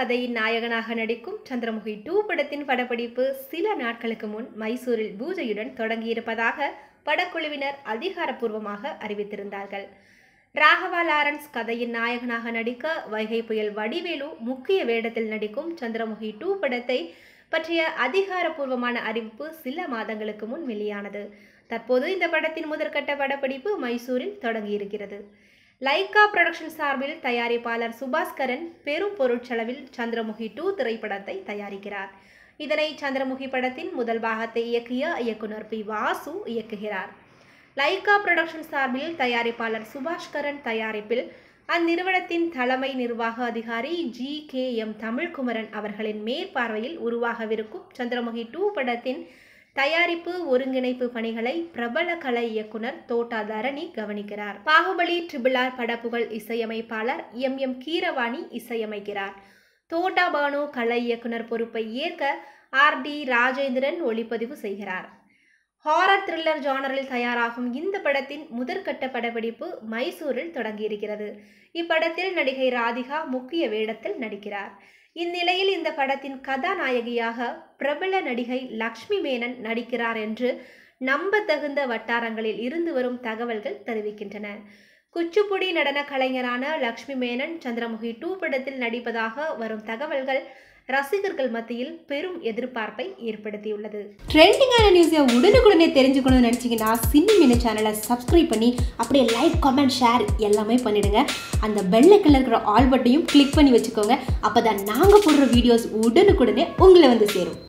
கதையின் நாயகனாக நடிக்கும் சந்திரமுகி டூ படத்தின் படப்பிடிப்பு சில நாட்களுக்கு முன் மைசூரில் பூஜையுடன் தொடங்கியிருப்பதாக படக்குழுவினர் அதிகாரப்பூர்வமாக அறிவித்திருந்தார்கள் ராகவா லாரன்ஸ் கதையின் நாயகனாக நடிக்க வைகை புயல் வடிவேலு முக்கிய வேடத்தில் நடிக்கும் சந்திரமுகி டூ படத்தை பற்றிய அதிகாரப்பூர்வமான அறிவிப்பு சில மாதங்களுக்கு முன் வெளியானது தற்போது இந்த படத்தின் முதற்கட்ட படப்பிடிப்பு மைசூரில் தொடங்கியிருக்கிறது லைகா புரொடக்ஷன் சார்பில் தயாரிப்பாளர் சுபாஸ்கரன் பெரும் பொருட்செலவில் சந்திரமுகி டூ திரைப்படத்தை தயாரிக்கிறார் இதனை சந்திரமுகி படத்தின் முதல் பாகத்தை இயக்கிய இயக்குனர் பி வாசு இயக்குகிறார் லைகா புரொடக்ஷன் சார்பில் தயாரிப்பாளர் சுபாஷ்கரன் தயாரிப்பில் அந்நிறுவனத்தின் தலைமை நிர்வாக அதிகாரி ஜி கே எம் தமிழ்குமரன் அவர்களின் மேற்பார்வையில் உருவாகவிருக்கும் சந்திரமுகி டூ படத்தின் தயாரிப்பு ஒருங்கிணைப்பு பணிகளை பிரபல கலை இயக்குனர் தோட்டா தரணி கவனிக்கிறார் பாகுபலி ட்ரிபிள் ஆர் படப்புகழ் இசையமைப்பாளர் எம் எம் கீரவாணி இசையமைக்கிறார் தோட்டா பானு கலை இயக்குனர் பொறுப்பை ஏற்க ஆர் டி ராஜேந்திரன் ஒளிப்பதிவு செய்கிறார் ஹாரர் த்ரில்லர் ஜானரில் தயாராகும் இந்த படத்தின் முதற்கட்ட படப்பிடிப்பு மைசூரில் தொடங்கியிருக்கிறது இப்படத்தில் நடிகை ராதிகா முக்கிய வேடத்தில் நடிக்கிறார் இந்நிலையில் இந்த படத்தின் கதாநாயகியாக பிரபல நடிகை லக்ஷ்மி மேனன் நடிக்கிறார் என்று நம்பத்தகுந்த வட்டாரங்களில் இருந்து வரும் தகவல்கள் தெரிவிக்கின்றன குச்சிப்புடி நடன கலைஞரான லக்ஷ்மி மேனன் சந்திரமுகி டூ படத்தில் நடிப்பதாக வரும் தகவல்கள் ரசிகர்கள் மத்தியில் பெரும் எதிர்பார்ப்பை ஏற்படுத்தியுள்ளது ட்ரெண்டிங்கான நியூஸை உடனுக்குடனே தெரிஞ்சுக்கணும்னு நினச்சிங்கன்னா சின்னி மீன சேனலை சப்ஸ்கிரைப் பண்ணி அப்படியே லைக் கமெண்ட் ஷேர் எல்லாமே பண்ணிடுங்க அந்த பெல்லை கலர் இருக்கிற ஆல் பட்டையும் கிளிக் பண்ணி வச்சுக்கோங்க அப்போ தான் நாங்கள் போடுற வீடியோஸ் உடனுக்குடனே உங்களை வந்து சேரும்